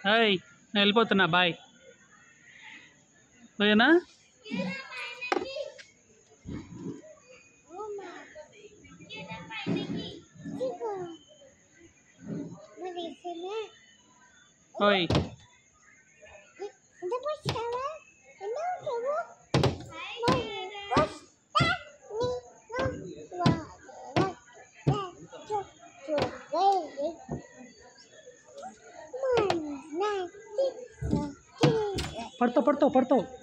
hi నేను వెళ్ళిపోతున్నా bye ఓకేనా ఓయ్ పడతావు పడతావు పడతావు